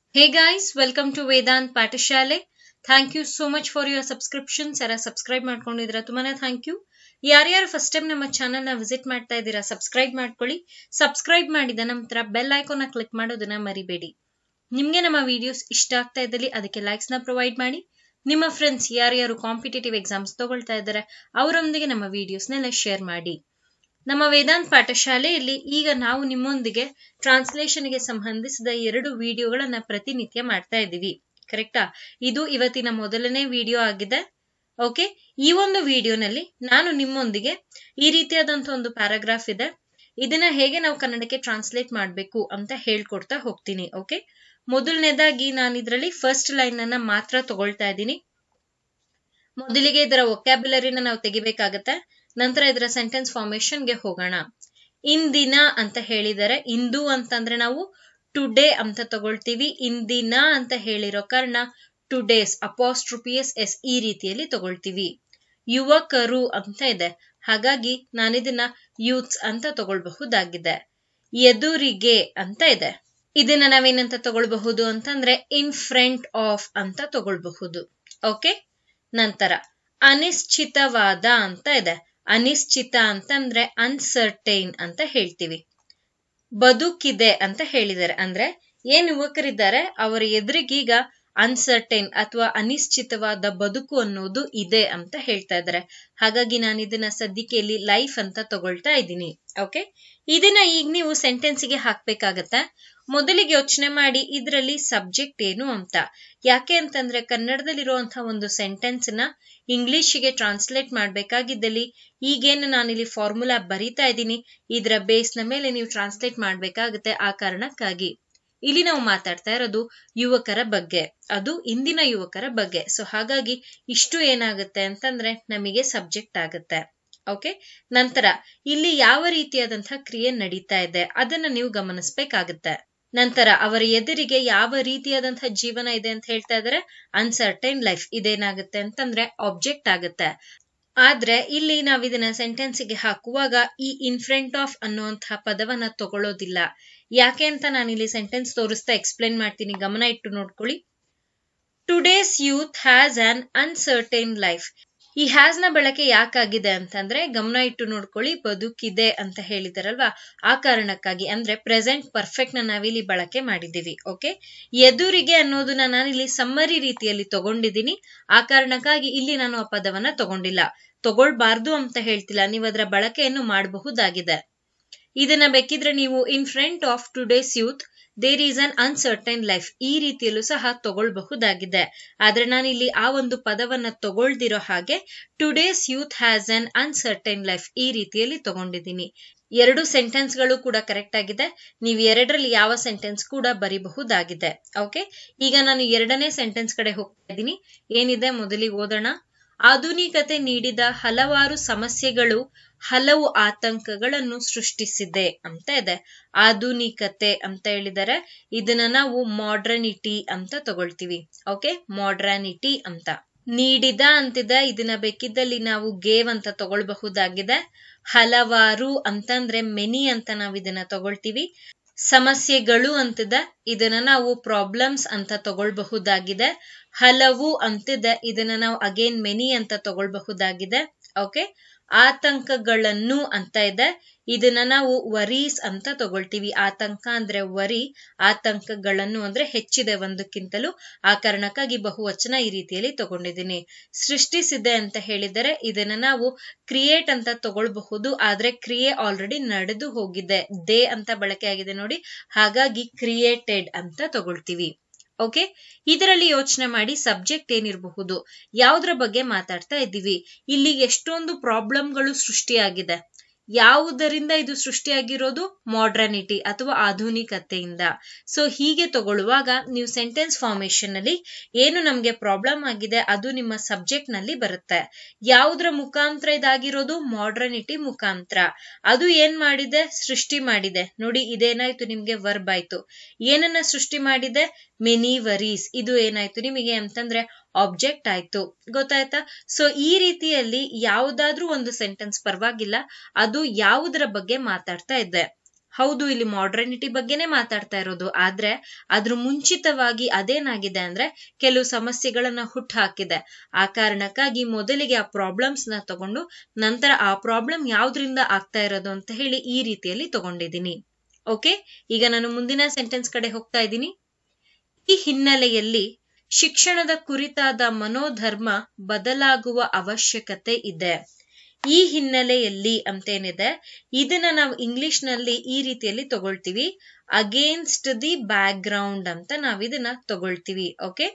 Hey guys, welcome to Vedant Pathashale thank you so much for your subscriptions ಯಾರ subscribe ಮಾಡ್ಕೊಂಡಿದ್ದೀರಾ ತುಂಬಾನೇ thank you ಯಾರ್ಯಾರು first time ನಮ್ಮ channel ನ ವಿಸಿಟ್ ಮಾಡ್ತಾ ಇದ್ದೀರಾ ಸಬ್ಸ್ಕ್ರೈಬ್ ಮಾಡ್ಕೊಳ್ಳಿ ಸಬ್ಸ್ಕ್ರೈಬ್ ಮಾಡಿದ ನಂತರ ಬೆಲ್ ಐಕಾನ್ ಕ್ಲಿಕ್ ಮಾಡೋದನ್ನ ಮರಿಬೇಡಿ ನಿಮ್ಗೆ ನಮ್ಮ ವಿಡಿಯೋಸ್ ಇಷ್ಟ ಆಗ್ತಾ ಇದ್ದಲ್ಲಿ ಅದಕ್ಕೆ ಲೈಕ್ಸ್ ನ ಪ್ರೊವೈಡ್ ಮಾಡಿ ನಿಮ್ಮ ಫ್ರೆಂಡ್ಸ್ ಯಾರ್ಯಾರು ಕಾಂಪಿಟೇಟಿವ್ ಎಕ್ಸಾಮ್ಸ್ ತಗೊಳ್ತಾ ಇದ್ದಾರೆ ಅವರೊಂದಿಗೆ ನಮ್ಮ ವಿಡಿಯೋಸ್ನೆಲ್ಲ ಶೇರ್ ಮಾಡಿ ನಮ್ಮ ವೇದಾಂತ್ ಪಾಠಶಾಲೆಯಲ್ಲಿ ಈಗ ನಾವು ನಿಮ್ಮೊಂದಿಗೆ ಟ್ರಾನ್ಸ್ಲೇಷನ್ಗೆ ಸಂಬಂಧಿಸಿದ ಎರಡು ವಿಡಿಯೋಗಳನ್ನ ಪ್ರತಿನಿತ್ಯ ಮಾಡ್ತಾ ಇದ್ದೀವಿ ಕರೆಕ್ಟಾ ಇದು ಇವತ್ತಿನ ಮೊದಲನೇ ವಿಡಿಯೋ ಆಗಿದೆ ಓಕೆ ಈ ಒಂದು ವಿಡಿಯೋನಲ್ಲಿ ನಾನು ನಿಮ್ಮೊಂದಿಗೆ ಈ ರೀತಿಯಾದಂತಹ ಒಂದು ಪ್ಯಾರಾಗ್ರಾಫ್ ಇದೆ ಇದನ್ನ ಹೇಗೆ ನಾವು ಕನ್ನಡಕ್ಕೆ ಟ್ರಾನ್ಸ್ಲೇಟ್ ಮಾಡಬೇಕು ಅಂತ ಹೇಳ್ಕೊಡ್ತಾ ಹೋಗ್ತೀನಿ ಓಕೆ ಮೊದಲನೇದಾಗಿ ನಾನು ಇದರಲ್ಲಿ ಫಸ್ಟ್ ಲೈನ್ ಅನ್ನ ಮಾತ್ರ ತಗೊಳ್ತಾ ಇದ್ದೀನಿ ಮೊದಲಿಗೆ ಇದರ ಒಕ್ಯಾಬ್ಯುಲರಿನ ನಾವು ತೆಗಿಬೇಕಾಗತ್ತೆ ನಂತರ ಇದರ ಸೆಂಟೆನ್ಸ್ ಫಾರ್ಮೇಶನ್ಗೆ ಹೋಗೋಣ ಇಂದಿನ ಅಂತ ಹೇಳಿದರೆ ಇಂದು ಅಂತಂದ್ರೆ ನಾವು ಟುಡೇ ಅಂತ ತಗೊಳ್ತೀವಿ ಇಂದಿನ ಅಂತ ಹೇಳಿರೋ ಕಾರಣ ಟುಡೇಸ್ ಅಪಾಸ್ಟ್ರುಪಿಯಸ್ ಎಸ್ ಈ ರೀತಿಯಲ್ಲಿ ತಗೊಳ್ತೀವಿ ಯುವಕರು ಅಂತ ಇದೆ ಹಾಗಾಗಿ ನಾನಿದನ್ನ ಯೂತ್ಸ್ ಅಂತ ತಗೊಳ್ಬಹುದಾಗಿದೆ ಎದುರಿಗೆ ಅಂತ ಇದೆ ಇದನ್ನ ನಾವೇನಂತ ತಗೊಳ್ಬಹುದು ಅಂತಂದ್ರೆ ಇನ್ ಫ್ರಂಟ್ ಆಫ್ ಅಂತ ತಗೊಳ್ಬಹುದು ಓಕೆ ನಂತರ ಅನಿಶ್ಚಿತವಾದ ಅಂತ ಇದೆ ಅನಿಶ್ಚಿತ ಅಂತಂದ್ರೆ ಅನ್ಸರ್ಟೈನ್ ಅಂತ ಹೇಳ್ತೀವಿ ಬದುಕಿದೆ ಅಂತ ಹೇಳಿದ್ದಾರೆ ಅಂದ್ರೆ ಏನ್ ಯುವಕರಿದ್ದಾರೆ ಅವರ ಎದುರಿಗೀಗ ಅನ್ಸರ್ಟೈನ್ ಅಥವಾ ಅನಿಶ್ಚಿತವಾದ ಬದುಕು ಅನ್ನೋದು ಇದೆ ಅಂತ ಹೇಳ್ತಾ ಇದ್ದಾರೆ ಹಾಗಾಗಿ ನಾನು ಇದನ್ನ ಸದ್ಯಕ್ಕೆ ಇಲ್ಲಿ ಲೈಫ್ ಅಂತ ತಗೊಳ್ತಾ ಇದ್ದೀನಿ ಓಕೆ ಇದನ್ನ ಈಗ ನೀವು ಸೆಂಟೆನ್ಸ್ಗೆ ಹಾಕ್ಬೇಕಾಗತ್ತೆ ಮೊದಲಿಗೆ ಯೋಚನೆ ಮಾಡಿ ಇದರಲ್ಲಿ ಸಬ್ಜೆಕ್ಟ್ ಏನು ಅಂತ ಯಾಕೆ ಅಂತಂದ್ರೆ ಕನ್ನಡದಲ್ಲಿರುವಂತಹ ಒಂದು ಸೆಂಟೆನ್ಸ್ ನ ಇಂಗ್ಲಿಷ್ಗೆ ಟ್ರಾನ್ಸ್ಲೇಟ್ ಮಾಡ್ಬೇಕಾಗಿದ್ದಲ್ಲಿ ಈಗೇನು ನಾನಿಲ್ಲಿ ಫಾರ್ಮುಲಾ ಬರಿತಾ ಇದ್ದೀನಿ ಇದರ ಬೇಸ್ ನ ಮೇಲೆ ನೀವು ಟ್ರಾನ್ಸ್ಲೇಟ್ ಮಾಡ್ಬೇಕಾಗುತ್ತೆ ಆ ಕಾರಣಕ್ಕಾಗಿ ಇಲ್ಲಿ ನಾವು ಮಾತಾಡ್ತಾ ಇರೋದು ಯುವಕರ ಬಗ್ಗೆ ಅದು ಇಂದಿನ ಯುವಕರ ಬಗ್ಗೆ ಸೊ ಹಾಗಾಗಿ ಇಷ್ಟು ಏನಾಗುತ್ತೆ ಅಂತಂದ್ರೆ ನಮಗೆ ಸಬ್ಜೆಕ್ಟ್ ಆಗುತ್ತೆ ಓಕೆ ನಂತರ ಇಲ್ಲಿ ಯಾವ ರೀತಿಯಾದಂತಹ ಕ್ರಿಯೆ ನಡೀತಾ ಇದೆ ಅದನ್ನ ನೀವು ಗಮನಿಸ್ಬೇಕಾಗತ್ತೆ ನಂತರ ಅವರ ಎದುರಿಗೆ ಯಾವ ರೀತಿಯಾದಂತಹ ಜೀವನ ಇದೆ ಅಂತ ಹೇಳ್ತಾ ಇದಾರೆ ಅನ್ಸರ್ಟೈನ್ ಲೈಫ್ ಇದೇನಾಗುತ್ತೆ ಅಂತಂದ್ರೆ ಆಬ್ಜೆಕ್ಟ್ ಆಗುತ್ತೆ ಆದ್ರೆ ಇಲ್ಲಿ ನಾವ್ ಇದನ್ನ ಸೆಂಟೆನ್ಸ್ಗೆ ಹಾಕುವಾಗ ಈ ಇನ್ ಫ್ರಂಟ್ ಆಫ್ ಅನ್ನುವಂತಹ ಪದವನ್ನ ತಗೊಳ್ಳೋದಿಲ್ಲ ಯಾಕೆ ಅಂತ ನಾನು ಇಲ್ಲಿ ಸೆಂಟೆನ್ಸ್ ತೋರಿಸ್ತಾ ಎಕ್ಸ್ಪ್ಲೈನ್ ಮಾಡ್ತೀನಿ ಗಮನ ಇಟ್ಟು ನೋಡ್ಕೊಳ್ಳಿ today's youth has an uncertain life ಈ ಹ್ಯಾಸ್ ನ ಬಳಕೆ ಯಾಕಾಗಿದೆ ಅಂತಂದ್ರೆ ಗಮನ ಇಟ್ಟು ನೋಡ್ಕೊಳ್ಳಿ ಬದುಕಿದೆ ಅಂತ ಹೇಳಿದಾರಲ್ವಾ ಆ ಕಾರಣಕ್ಕಾಗಿ ಅಂದ್ರೆ ಪ್ರೆಸೆಂಟ್ ಪರ್ಫೆಕ್ಟ್ ನ ನಾವಿಲ್ಲಿ ಬಳಕೆ ಮಾಡಿದ್ದೀವಿ ಓಕೆ ಎದುರಿಗೆ ಅನ್ನೋದನ್ನ ನಾನಿಲ್ಲಿ ಸಮ್ಮರಿ ರೀತಿಯಲ್ಲಿ ತಗೊಂಡಿದ್ದೀನಿ ಆ ಕಾರಣಕ್ಕಾಗಿ ಇಲ್ಲಿ ನಾನು ಆ ಪದವನ್ನ ತಗೊಂಡಿಲ್ಲ ತಗೊಳ್ಬಾರ್ದು ಅಂತ ಹೇಳ್ತಿಲ್ಲ ನೀವು ಅದರ ಬಳಕೆಯನ್ನು ಮಾಡಬಹುದಾಗಿದೆ ಇದನ್ನ ಬೇಕಿದ್ರೆ ನೀವು in front of today's youth there is an uncertain life ಈ ರೀತಿಯಲ್ಲೂ ಸಹ ತಗೊಳ್ಬಹುದಾಗಿದೆ ಆದ್ರೆ ನಾನು ಇಲ್ಲಿ ಆ ಒಂದು ಪದವನ್ನ ತಗೊಳ್ದಿರೋ ಹಾಗೆ today's youth has an uncertain life ಈ ರೀತಿಯಲ್ಲಿ ತಗೊಂಡಿದ್ದೀನಿ ಎರಡು ಸೆಂಟೆನ್ಸ್ ಗಳು ಕೂಡ ಕರೆಕ್ಟ್ ಆಗಿದೆ ನೀವು ಎರಡರಲ್ಲಿ ಯಾವ ಸೆಂಟೆನ್ಸ್ ಕೂಡ ಬರಿಬಹುದಾಗಿದೆ ಓಕೆ ಈಗ ನಾನು ಎರಡನೇ ಸೆಂಟೆನ್ಸ್ ಕಡೆ ಹೋಗ್ತಾ ಇದ್ದೀನಿ ಏನಿದೆ ಮೊದಲಿಗೆ ಓದೋಣ ಆಧುನಿಕತೆ ನೀಡಿದ ಹಲವಾರು ಸಮಸ್ಯೆಗಳು ಹಲವು ಆತಂಕಗಳನ್ನು ಸೃಷ್ಟಿಸಿದೆ ಅಂತ ಇದೆ ಆಧುನಿಕತೆ ಅಂತ ಹೇಳಿದರೆ ಇದನ್ನ ನಾವು ಮಾಡ್ರನಿಟಿ ಅಂತ ತಗೊಳ್ತೀವಿ ಓಕೆ ಮಾಡ್ರಾನಿಟಿ ಅಂತ ನೀಡಿದ ಅಂತಿದೆ ಇದನ್ನ ಬೇಕಿದ್ದಲ್ಲಿ ನಾವು ಗೇವ್ ಅಂತ ತಗೊಳ್ಬಹುದಾಗಿದೆ ಹಲವಾರು ಅಂತಂದ್ರೆ ಮೆನಿ ಅಂತ ನಾವು ಇದನ್ನ ತಗೊಳ್ತೀವಿ ಸಮಸ್ಯೆಗಳು ಅಂತಿದೆ ಇದನ್ನ ನಾವು ಪ್ರಾಬ್ಲಮ್ಸ್ ಅಂತ ತಗೊಳ್ಬಹುದಾಗಿದೆ ಹಲವು ಅಂತಿದೆ ಇದನ್ನ ನಾವು ಅಗೇನ್ ಮೆನಿ ಅಂತ ತಗೊಳ್ಬಹುದಾಗಿದೆ ಓಕೆ ಆತಂಕಗಳನ್ನು ಅಂತ ಇದೆ ಇದನ್ನ ನಾವು ವರೀಸ್ ಅಂತ ತಗೊಳ್ತೀವಿ ಆತಂಕ ಅಂದ್ರೆ ವರಿ ಆತಂಕಗಳನ್ನು ಅಂದ್ರೆ ಹೆಚ್ಚಿದೆ ಒಂದಕ್ಕಿಂತಲೂ ಆ ಕಾರಣಕ್ಕಾಗಿ ಬಹುವಚನ ಈ ರೀತಿಯಲ್ಲಿ ತಗೊಂಡಿದ್ದೀನಿ ಸೃಷ್ಟಿಸಿದೆ ಅಂತ ಹೇಳಿದರೆ ಇದನ್ನ ನಾವು ಕ್ರಿಯೇಟ್ ಅಂತ ತಗೊಳ್ಬಹುದು ಆದ್ರೆ ಕ್ರಿಯೆ ಆಲ್ರೆಡಿ ನಡೆದು ಹೋಗಿದೆ ದೇ ಅಂತ ಬಳಕೆ ಆಗಿದೆ ನೋಡಿ ಹಾಗಾಗಿ ಕ್ರಿಯೇಟೆಡ್ ಅಂತ ತಗೊಳ್ತೀವಿ ಓಕೆ ಇದರಲ್ಲಿ ಯೋಚನೆ ಮಾಡಿ ಸಬ್ಜೆಕ್ಟ್ ಏನಿರಬಹುದು ಯಾವುದ್ರ ಬಗ್ಗೆ ಮಾತಾಡ್ತಾ ಇದ್ದೀವಿ ಇಲ್ಲಿ ಎಷ್ಟೊಂದು ಪ್ರಾಬ್ಲಮ್ಗಳು ಸೃಷ್ಟಿಯಾಗಿದೆ ಯಾವುದರಿಂದ ಇದು ಸೃಷ್ಟಿಯಾಗಿರೋದು ಮಾಡ್ರನಿಟಿ ಅಥವಾ ಆಧುನಿಕತೆಯಿಂದ ಸೊ ಹೀಗೆ ತಗೊಳ್ಳುವಾಗ ನೀವು ಸೆಂಟೆನ್ಸ್ ಫಾರ್ಮೇಶನ್ ಅಲ್ಲಿ ಏನು ನಮ್ಗೆ ಪ್ರಾಬ್ಲಮ್ ಆಗಿದೆ ಅದು ನಿಮ್ಮ ಸಬ್ಜೆಕ್ಟ್ ನಲ್ಲಿ ಬರುತ್ತೆ ಯಾವುದ್ರ ಮುಖಾಂತರ ಇದಾಗಿರೋದು ಮಾಡ್ರನಿಟಿ ಮುಖಾಂತರ ಅದು ಏನ್ ಮಾಡಿದೆ ಸೃಷ್ಟಿ ಮಾಡಿದೆ ನೋಡಿ ಇದೇನಾಯ್ತು ನಿಮ್ಗೆ ವರ್ಬ್ ಆಯ್ತು ಏನನ್ನ ಸೃಷ್ಟಿ ಮಾಡಿದೆ ಮೆನಿ ವರೀಸ್ ಇದು ಏನಾಯ್ತು ನಿಮಗೆ ಅಂತಂದ್ರೆ ಆಬ್ಜೆಕ್ಟ್ ಆಯ್ತು ಗೊತ್ತಾಯ್ತಾ ಸೊ ಈ ರೀತಿಯಲ್ಲಿ ಯಾವುದಾದ್ರೂ ಒಂದು ಸೆಂಟೆನ್ಸ್ ಪರವಾಗಿಲ್ಲ ಅದು ಯಾವುದರ ಬಗ್ಗೆ ಮಾತಾಡ್ತಾ ಇದೆ ಹೌದು ಇಲ್ಲಿ ಮಾಡ್ರನಿಟಿ ಬಗ್ಗೆನೇ ಮಾತಾಡ್ತಾ ಇರೋದು ಆದ್ರೆ ಅದ್ರ ಮುಂಚಿತವಾಗಿ ಅದೇನಾಗಿದೆ ಅಂದ್ರೆ ಕೆಲವು ಸಮಸ್ಯೆಗಳನ್ನ ಹುಟ್ಟು ಹಾಕಿದೆ ಆ ಕಾರಣಕ್ಕಾಗಿ ಮೊದಲಿಗೆ ಆ ಪ್ರಾಬ್ಲಮ್ಸ್ ನ ತಗೊಂಡು ನಂತರ ಆ ಪ್ರಾಬ್ಲಮ್ ಯಾವ್ದ್ರಿಂದ ಆಗ್ತಾ ಇರೋದು ಅಂತ ಹೇಳಿ ಈ ರೀತಿಯಲ್ಲಿ ತಗೊಂಡಿದ್ದೀನಿ ಓಕೆ ಈಗ ನಾನು ಮುಂದಿನ ಸೆಂಟೆನ್ಸ್ ಕಡೆ ಹೋಗ್ತಾ ಇದ್ದೀನಿ ಈ ಹಿನ್ನೆಲೆಯಲ್ಲಿ ಶಿಕ್ಷಣದ ಕುರಿತಾದ ಮನೋಧರ್ಮ ಬದಲಾಗುವ ಅವಶ್ಯಕತೆ ಇದೆ ಈ ಹಿನ್ನೆಲೆಯಲ್ಲಿ ಅಂತೇನಿದೆ ಇದನ್ನ ನಾವು ಇಂಗ್ಲಿಷ್ ನಲ್ಲಿ ಈ ರೀತಿಯಲ್ಲಿ ತಗೊಳ್ತೀವಿ ಅಗೇನ್ಸ್ಟ್ ದಿ ಬ್ಯಾಕ್ ಗ್ರೌಂಡ್ ಅಂತ ನಾವ್ ಇದನ್ನ ತಗೊಳ್ತೀವಿ ಓಕೆ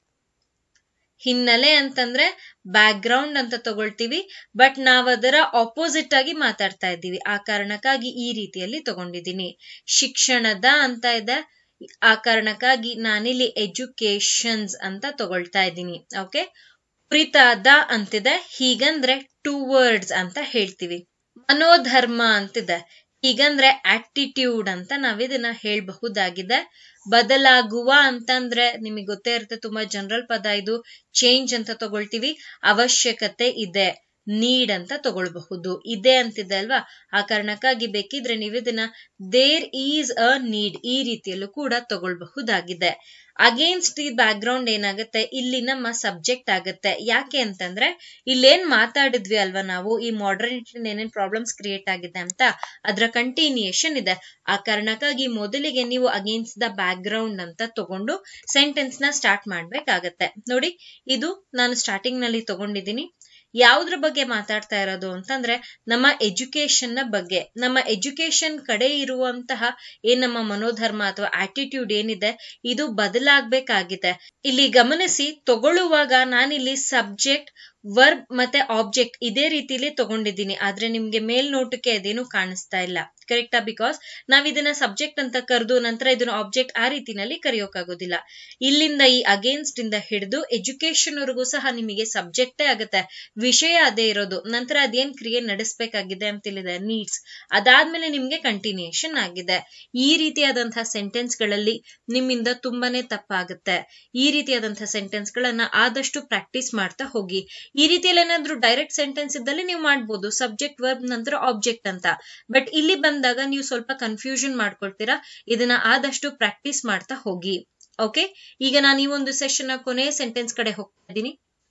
ಹಿನ್ನೆಲೆ ಅಂತಂದ್ರೆ ಬ್ಯಾಕ್ ಗ್ರೌಂಡ್ ಅಂತ ತಗೊಳ್ತೀವಿ ಬಟ್ ನಾವ್ ಅದರ ಆಪೋಸಿಟ್ ಆಗಿ ಮಾತಾಡ್ತಾ ಇದ್ದೀವಿ ಆ ಕಾರಣಕ್ಕಾಗಿ ಈ ರೀತಿಯಲ್ಲಿ ತಗೊಂಡಿದ್ದೀನಿ ಶಿಕ್ಷಣದ ಅಂತ ಇದೆ ಆ ಕಾರಣಕ್ಕಾಗಿ ನಾನಿಲ್ಲಿ ಎಜುಕೇಶನ್ಸ್ ಅಂತ ತಗೊಳ್ತಾ ಇದ್ದೀನಿ ಓಕೆ ಕುರಿತಾದ ಅಂತಿದೆ ಹೀಗಂದ್ರೆ ಟೂ ವರ್ಡ್ಸ್ ಅಂತ ಹೇಳ್ತೀವಿ ಮನೋಧರ್ಮ ಅಂತಿದೆ ಹೀಗಂದ್ರೆ ಆಟಿಟ್ಯೂಡ್ ಅಂತ ನಾವಿದನ್ನ ಹೇಳ್ಬಹುದಾಗಿದೆ ಬದಲಾಗುವ ಅಂತಂದ್ರೆ ನಿಮಗೆ ಗೊತ್ತೇ ಇರುತ್ತೆ ತುಂಬಾ ಜನರಲ್ ಪದ ಇದು ಚೇಂಜ್ ಅಂತ ತಗೊಳ್ತೀವಿ ಅವಶ್ಯಕತೆ ಇದೆ ನೀಡ್ ಅಂತ ತಗೊಳ್ಬಹುದು ಇದೆ ಅಂತಿದೆ ಅಲ್ವಾ ಆ ಕಾರಣಕ್ಕಾಗಿ ಬೇಕಿದ್ರೆ ನೀವು ಇದನ್ನ ದೇರ್ ಈಸ್ ಅ ನೀಡ್ ಈ ರೀತಿಯಲ್ಲೂ ಕೂಡ ತಗೊಳ್ಬಹುದಾಗಿದೆ ಅಗೇನ್ಸ್ಟ್ ದಿ ಬ್ಯಾಕ್ ಗ್ರೌಂಡ್ ಏನಾಗುತ್ತೆ ಇಲ್ಲಿ ನಮ್ಮ ಸಬ್ಜೆಕ್ಟ್ ಆಗುತ್ತೆ ಯಾಕೆ ಅಂತಂದ್ರೆ ಇಲ್ಲೇನ್ ಮಾತಾಡಿದ್ವಿ ಅಲ್ವಾ ನಾವು ಈ ಮಾಡರ್ನಿಟಿ ಏನೇನ್ ಪ್ರಾಬ್ಲಮ್ಸ್ ಕ್ರಿಯೇಟ್ ಆಗಿದೆ ಅಂತ ಅದ್ರ ಕಂಟಿನ್ಯೂಯೇಷನ್ ಇದೆ ಆ ಕಾರಣಕ್ಕಾಗಿ ಮೊದಲಿಗೆ ನೀವು ಅಗೇನ್ಸ್ಟ್ ದ ಬ್ಯಾಕ್ ಗ್ರೌಂಡ್ ಅಂತ ತಗೊಂಡು ಸೆಂಟೆನ್ಸ್ ನ ಸ್ಟಾರ್ಟ್ ಮಾಡ್ಬೇಕಾಗತ್ತೆ ನೋಡಿ ಇದು ನಾನು ಸ್ಟಾರ್ಟಿಂಗ್ ನಲ್ಲಿ ತಗೊಂಡಿದ್ದೀನಿ ಯಾವ್ದ್ರ ಬಗ್ಗೆ ಮಾತಾಡ್ತಾ ಇರೋದು ಅಂತಂದ್ರೆ ನಮ್ಮ ಎಜುಕೇಶನ್ ನ ಬಗ್ಗೆ ನಮ್ಮ ಎಜುಕೇಶನ್ ಕಡೆ ಇರುವಂತಹ ಏನ್ ನಮ್ಮ ಮನೋಧರ್ಮ ಅಥವಾ ಆಟಿಟ್ಯೂಡ್ ಏನಿದೆ ಇದು ಬದಲಾಗ್ಬೇಕಾಗಿದೆ ಇಲ್ಲಿ ಗಮನಿಸಿ ತಗೊಳ್ಳುವಾಗ ನಾನಿಲ್ಲಿ ಸಬ್ಜೆಕ್ಟ್ ವರ್ಬ್ ಮತ್ತೆ ಆಬ್ಜೆಕ್ಟ್ ಇದೇ ರೀತಿಲಿ ತಗೊಂಡಿದ್ದೀನಿ ಆದ್ರೆ ನಿಮ್ಗೆ ಮೇಲ್ನೋಟಕ್ಕೆ ಅದೇನು ಕಾಣಿಸ್ತಾ ಇಲ್ಲ ಕರೆಕ್ಟಾ ಬಿಕಾಸ್ ನಾವ್ ಇದನ್ನ ಸಬ್ಜೆಕ್ಟ್ ಅಂತ ಕರೆದು ನಂತರ ಇದನ್ನ ಆಬ್ಜೆಕ್ಟ್ ಆ ರೀತಿನಲ್ಲಿ ಕರೆಯೋಕ್ಕಾಗೋದಿಲ್ಲ ಇಲ್ಲಿಂದ ಈ ಅಗೇನ್ಸ್ಟ್ ಇಂದ ಹಿಡಿದು ಎಜುಕೇಶನ್ ವರೆಗೂ ಸಹ ನಿಮಗೆ ಸಬ್ಜೆಕ್ಟೇ ಆಗುತ್ತೆ ವಿಷಯ ಅದೇ ಇರೋದು ನಂತರ ಅದೇನ್ ಕ್ರಿಯೆ ನಡೆಸಬೇಕಾಗಿದೆ ಅಂತಿದೆ ನೀಡ್ಸ್ ಅದಾದ್ಮೇಲೆ ನಿಮ್ಗೆ ಕಂಟಿನ್ಯೂಯೇಷನ್ ಆಗಿದೆ ಈ ರೀತಿಯಾದಂತಹ ಸೆಂಟೆನ್ಸ್ ಗಳಲ್ಲಿ ನಿಮ್ಮಿಂದ ತುಂಬಾನೇ ತಪ್ಪಾಗುತ್ತೆ ಈ ರೀತಿಯಾದಂತಹ ಸೆಂಟೆನ್ಸ್ ಗಳನ್ನ ಆದಷ್ಟು ಪ್ರಾಕ್ಟೀಸ್ ಮಾಡ್ತಾ ಹೋಗಿ ಈ ರೀತಿಯಲ್ಲಿ ಏನಾದ್ರೂ ಡೈರೆಕ್ಟ್ ಸೆಂಟೆನ್ಸ್ ಇದ್ದಲ್ಲಿ ನೀವು ಮಾಡ್ಬೋದು ಸಬ್ಜೆಕ್ಟ್ ವರ್ಬ್ ನಂತರ ಆಬ್ಜೆಕ್ಟ್ ಅಂತ ಬಟ್ ಇಲ್ಲಿ ಬಂದಾಗ ನೀವು ಸ್ವಲ್ಪ ಕನ್ಫ್ಯೂಷನ್ ಮಾಡ್ಕೊಳ್ತೀರಾ ಇದನ್ನ ಆದಷ್ಟು ಪ್ರಾಕ್ಟೀಸ್ ಮಾಡ್ತಾ ಹೋಗಿ ಓಕೆ ಈಗ ನಾನು ಈ ಒಂದು ಸೆಷನ್ ನ ಕೊನೆಯ ಸೆಂಟೆನ್ಸ್ ಕಡೆ ಹೋಗ್ತಾ ಇದ್ದೀನಿ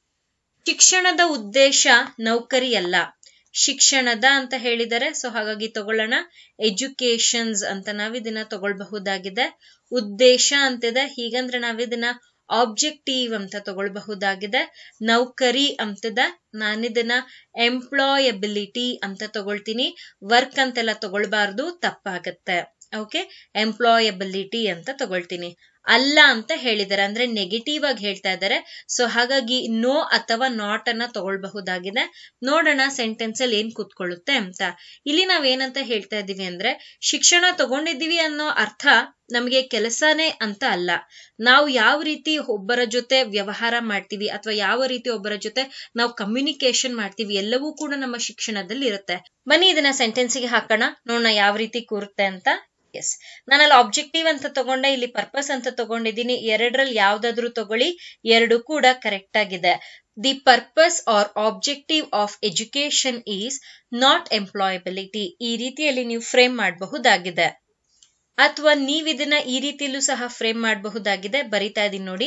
ಶಿಕ್ಷಣದ ಉದ್ದೇಶ ನೌಕರಿ ಅಲ್ಲ ಶಿಕ್ಷಣದ ಅಂತ ಹೇಳಿದರೆ ಸೊ ಹಾಗಾಗಿ ತಗೊಳ್ಳೋಣ ಎಜುಕೇಶನ್ಸ್ ಅಂತ ನಾವಿದನ್ನ ತಗೊಳ್ಬಹುದಾಗಿದೆ ಉದ್ದೇಶ ಅಂತಿದೆ ಹೀಗಂದ್ರೆ ನಾವಿದನ್ನ ಆಬ್ಜೆಕ್ಟಿವ್ ಅಂತ ತಗೊಳ್ಬಹುದಾಗಿದೆ ನೌಕರಿ ಅಂತಿದೆ ನಾನಿದನ್ನ ಎಂಪ್ಲಾಯಬಿಲಿಟಿ ಅಂತ ತಗೊಳ್ತೀನಿ ವರ್ಕ್ ಅಂತೆಲ್ಲ ತಗೊಳ್ಬಾರ್ದು ತಪ್ಪಾಗತ್ತೆ ಓಕೆ ಎಂಪ್ಲಾಯಬಿಲಿಟಿ ಅಂತ ತಗೊಳ್ತೀನಿ ಅಲ್ಲ ಅಂತ ಹೇಳಿದ್ದಾರೆ ಅಂದ್ರೆ ನೆಗೆಟಿವ್ ಆಗಿ ಹೇಳ್ತಾ ಇದ್ದಾರೆ ಸೊ ಹಾಗಾಗಿ ನೋ ಅಥವಾ ನಾಟ್ ಅನ್ನ ತಗೊಳ್ಬಹುದಾಗಿದೆ ನೋಡೋಣ ಸೆಂಟೆನ್ಸ್ ಅಲ್ಲಿ ಏನ್ ಕೂತ್ಕೊಳ್ಳುತ್ತೆ ಅಂತ ಇಲ್ಲಿ ನಾವ್ ಏನಂತ ಹೇಳ್ತಾ ಇದೀವಿ ಅಂದ್ರೆ ಶಿಕ್ಷಣ ತಗೊಂಡಿದೀವಿ ಅನ್ನೋ ಅರ್ಥ ನಮಗೆ ಕೆಲಸನೇ ಅಂತ ಅಲ್ಲ ನಾವು ಯಾವ ರೀತಿ ಒಬ್ಬರ ಜೊತೆ ವ್ಯವಹಾರ ಮಾಡ್ತೀವಿ ಅಥವಾ ಯಾವ ರೀತಿ ಒಬ್ಬರ ಜೊತೆ ನಾವು ಕಮ್ಯುನಿಕೇಶನ್ ಮಾಡ್ತೀವಿ ಎಲ್ಲವೂ ಕೂಡ ನಮ್ಮ ಶಿಕ್ಷಣದಲ್ಲಿ ಇರುತ್ತೆ ಬನ್ನಿ ಇದನ್ನ ಸೆಂಟೆನ್ಸಿಗೆ ಹಾಕೋಣ ನೋಡೋಣ ಯಾವ ರೀತಿ ಕೂರುತ್ತೆ ಅಂತ ಎಸ್ ನಾನಲ್ಲಿ ಆಬ್ಜೆಕ್ಟಿವ್ ಅಂತ ತಗೊಂಡೆ ಇಲ್ಲಿ ಪರ್ಪಸ್ ಅಂತ ತಗೊಂಡಿದ್ದೀನಿ ಎರಡರಲ್ಲಿ ಯಾವ್ದಾದ್ರು ತಗೊಳ್ಳಿ ಎರಡು ಕೂಡ ಕರೆಕ್ಟ್ ಆಗಿದೆ the purpose or objective of education is not employability ಈ ರೀತಿಯಲ್ಲಿ ನೀವು ಫ್ರೇಮ್ ಮಾಡಬಹುದಾಗಿದೆ ಅಥವಾ ನೀವ್ ಇದನ್ನ ಈ ರೀತಿಯಲ್ಲೂ ಸಹ ಫ್ರೇಮ್ ಮಾಡಬಹುದಾಗಿದೆ ಬರಿತಾ ಇದೀನಿ ನೋಡಿ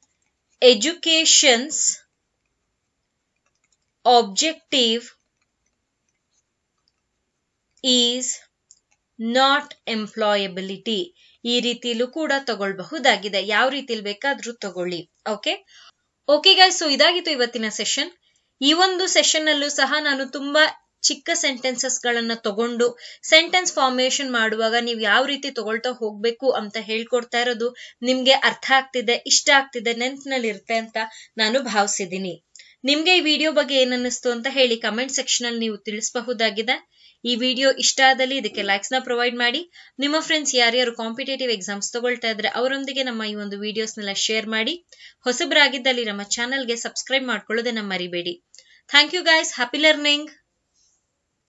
education's objective is not employability ಈ ರೀತಿಯಲ್ಲೂ ಕೂಡ ತಗೊಳ್ಬಹುದಾಗಿದೆ ಯಾವ ರೀತಿಯಲ್ಲಿ ಬೇಕಾದ್ರೂ ತಗೊಳ್ಳಿ ಓಕೆ ಓಕೆ ಗಾಯ್ಸ್ ಸೊ ಇದಾಗಿತ್ತು ಇವತ್ತಿನ ಸೆಷನ್ ಈ ಒಂದು ಸೆಷನ್ ಅಲ್ಲೂ ಸಹ ನಾನು ತುಂಬಾ ಚಿಕ್ಕ ಸೆಂಟೆನ್ಸಸ್ ಗಳನ್ನ ತಗೊಂಡು ಸೆಂಟೆನ್ಸ್ ಫಾರ್ಮೇಶನ್ ಮಾಡುವಾಗ ನೀವು ಯಾವ ರೀತಿ ತಗೊಳ್ತಾ ಹೋಗ್ಬೇಕು ಅಂತ ಹೇಳ್ಕೊಡ್ತಾ ಇರೋದು ನಿಮ್ಗೆ ಅರ್ಥ ಆಗ್ತಿದೆ ಇಷ್ಟ ಆಗ್ತಿದೆ ನೆನ್ಪಿನಲ್ಲಿ ಇರುತ್ತೆ ಅಂತ ನಾನು ಭಾವಿಸಿದ್ದೀನಿ ನಿಮ್ಗೆ ಈ ವಿಡಿಯೋ ಬಗ್ಗೆ ಏನನ್ನಿಸ್ತು ಅಂತ ಹೇಳಿ ಕಮೆಂಟ್ ಸೆಕ್ಷನ್ ಅಲ್ಲಿ ನೀವು ತಿಳಿಸಬಹುದಾಗಿದೆ ಈ ವಿಡಿಯೋ ಇಷ್ಟ ಆದಲ್ಲಿ ಇದಕ್ಕೆ ಲೈಕ್ಸ್ ನ ಪ್ರೊವೈಡ್ ಮಾಡಿ ನಿಮ್ಮ ಫ್ರೆಂಡ್ಸ್ ಯಾರ್ಯಾರು ಕಾಂಪಿಟೇಟಿವ್ ಎಕ್ಸಾಮ್ಸ್ ತಗೊಳ್ತಾ ಇದ್ರೆ ಅವರೊಂದಿಗೆ ನಮ್ಮ ಈ ಒಂದು ವಿಡಿಯೋಸ್ನೆಲ್ಲ ಶೇರ್ ಮಾಡಿ ಹೊಸಬರಾಗಿದ್ದಲ್ಲಿ ನಮ್ಮ ಚಾನಲ್ಗೆ ಸಬ್ಸ್ಕ್ರೈಬ್ ಮಾಡ್ಕೊಳ್ಳೋದನ್ನ ಮರಿಬೇಡಿ thank you guys happy learning